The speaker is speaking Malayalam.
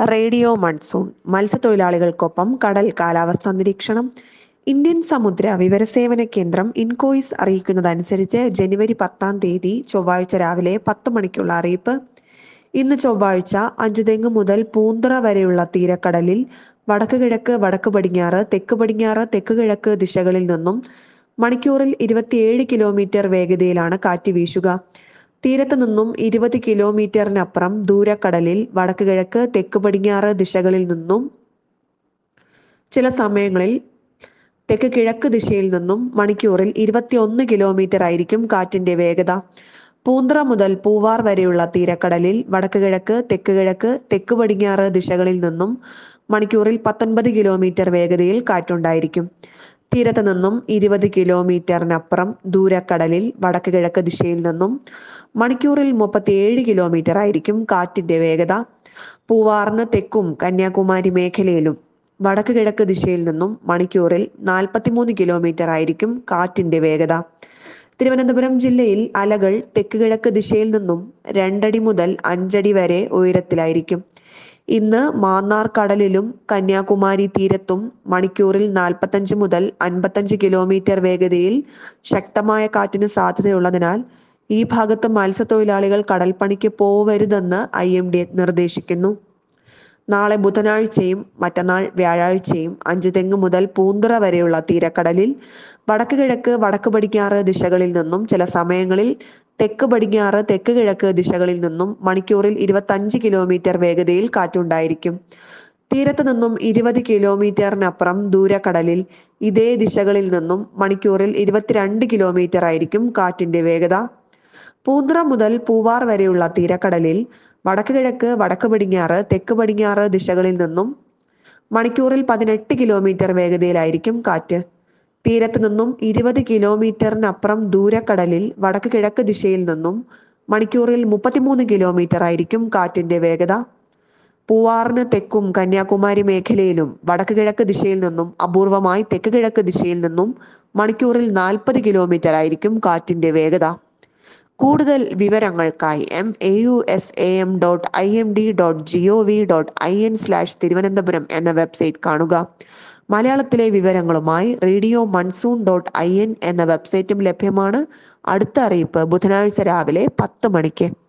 റേഡിയോ മൺസൂൺ മത്സ്യത്തൊഴിലാളികൾക്കൊപ്പം കടൽ കാലാവസ്ഥാ നിരീക്ഷണം ഇന്ത്യൻ സമുദ്ര വിവരസേവന കേന്ദ്രം ഇൻകോയിസ് അറിയിക്കുന്നതനുസരിച്ച് ജനുവരി പത്താം തീയതി ചൊവ്വാഴ്ച രാവിലെ പത്ത് മണിക്കുള്ള അറിയിപ്പ് ഇന്ന് ചൊവ്വാഴ്ച അഞ്ചുതെങ്ങ് മുതൽ പൂന്തറ വരെയുള്ള തീരക്കടലിൽ വടക്ക് കിഴക്ക് വടക്ക് പടിഞ്ഞാറ് തെക്ക് പടിഞ്ഞാറ് തെക്ക് കിഴക്ക് ദിശകളിൽ നിന്നും മണിക്കൂറിൽ ഇരുപത്തിയേഴ് കിലോമീറ്റർ വേഗതയിലാണ് കാറ്റ് വീശുക തീരത്ത് നിന്നും ഇരുപത് കിലോമീറ്ററിനപ്പുറം ദൂരക്കടലിൽ വടക്ക് കിഴക്ക് തെക്ക് പടിഞ്ഞാറ് ദിശകളിൽ നിന്നും ചില സമയങ്ങളിൽ തെക്ക് കിഴക്ക് ദിശയിൽ നിന്നും മണിക്കൂറിൽ ഇരുപത്തിയൊന്ന് കിലോമീറ്റർ ആയിരിക്കും കാറ്റിന്റെ വേഗത പൂന്തറ മുതൽ പൂവാർ വരെയുള്ള തീരക്കടലിൽ വടക്ക് കിഴക്ക് തെക്ക് കിഴക്ക് തെക്ക് പടിഞ്ഞാറ് ദിശകളിൽ നിന്നും മണിക്കൂറിൽ പത്തൊൻപത് കിലോമീറ്റർ വേഗതയിൽ കാറ്റുണ്ടായിരിക്കും തീരത്ത് നിന്നും ഇരുപത് കിലോമീറ്ററിനപ്പുറം ദൂരക്കടലിൽ വടക്ക് കിഴക്ക് ദിശയിൽ നിന്നും മണിക്കൂറിൽ മുപ്പത്തിയേഴ് കിലോമീറ്റർ ആയിരിക്കും കാറ്റിന്റെ വേഗത പൂവാറിന് തെക്കും കന്യാകുമാരി മേഖലയിലും വടക്ക് കിഴക്ക് ദിശയിൽ നിന്നും മണിക്കൂറിൽ നാൽപ്പത്തിമൂന്ന് കിലോമീറ്റർ ആയിരിക്കും കാറ്റിന്റെ വേഗത തിരുവനന്തപുരം ജില്ലയിൽ അലകൾ തെക്ക് കിഴക്ക് ദിശയിൽ നിന്നും രണ്ടടി മുതൽ അഞ്ചടി വരെ ഉയരത്തിലായിരിക്കും ഇന്ന് മാന്നാർ കടലിലും കന്യാകുമാരി തീരത്തും മണിക്കൂറിൽ നാൽപ്പത്തഞ്ച് മുതൽ അൻപത്തഞ്ച് കിലോമീറ്റർ വേഗതയിൽ ശക്തമായ കാറ്റിന് സാധ്യതയുള്ളതിനാൽ ഈ ഭാഗത്ത് മത്സ്യത്തൊഴിലാളികൾ കടൽപ്പണിക്ക് പോവരുതെന്ന് ഐ എം ഡി നിർദ്ദേശിക്കുന്നു നാളെ ബുധനാഴ്ചയും മറ്റന്നാൾ വ്യാഴാഴ്ചയും അഞ്ച് തെങ്ങ് മുതൽ പൂന്തറ വരെയുള്ള തീരക്കടലിൽ വടക്ക് കിഴക്ക് വടക്ക് പടിഞ്ഞാറ് ദിശകളിൽ നിന്നും ചില സമയങ്ങളിൽ തെക്ക് പടിഞ്ഞാറ് തെക്ക് കിഴക്ക് ദിശകളിൽ നിന്നും മണിക്കൂറിൽ ഇരുപത്തഞ്ച് കിലോമീറ്റർ വേഗതയിൽ കാറ്റുണ്ടായിരിക്കും തീരത്ത് നിന്നും ഇരുപത് കിലോമീറ്ററിനപ്പുറം ദൂരക്കടലിൽ ഇതേ ദിശകളിൽ നിന്നും മണിക്കൂറിൽ ഇരുപത്തിരണ്ട് കിലോമീറ്റർ ആയിരിക്കും കാറ്റിന്റെ വേഗത പൂന്തറ മുതൽ പൂവാർ വരെയുള്ള തീരക്കടലിൽ വടക്ക് കിഴക്ക് വടക്ക് പടിഞ്ഞാറ് തെക്ക് പടിഞ്ഞാറ് ദിശകളിൽ നിന്നും മണിക്കൂറിൽ പതിനെട്ട് കിലോമീറ്റർ വേഗതയിലായിരിക്കും കാറ്റ് തീരത്ത് നിന്നും ഇരുപത് കിലോമീറ്ററിനപ്പുറം ദൂരക്കടലിൽ വടക്ക് കിഴക്ക് ദിശയിൽ നിന്നും മണിക്കൂറിൽ മുപ്പത്തിമൂന്ന് കിലോമീറ്റർ ആയിരിക്കും കാറ്റിന്റെ വേഗത പൂവാറിന് തെക്കും കന്യാകുമാരി മേഖലയിലും വടക്ക് കിഴക്ക് ദിശയിൽ നിന്നും അപൂർവമായി തെക്ക് കിഴക്ക് ദിശയിൽ നിന്നും മണിക്കൂറിൽ നാൽപ്പത് കിലോമീറ്റർ ആയിരിക്കും കാറ്റിന്റെ വേഗത കൂടുതൽ വിവരങ്ങൾക്കായി M A U S A M dot I M D dot G O V dot I N slash Thiruvananthapuram എന്ന വെബ്സൈറ്റ് കാണുക മലയാളത്തിലെ വിവരങ്ങളുമായി radio monsoon dot I N എന്ന വെബ്സൈറ്റും ലഭ്യമാണ് അടുത്ത അറിയിപ്പ് ബുധനാഴ്ച രാവിലെ പത്ത് മണിക്ക്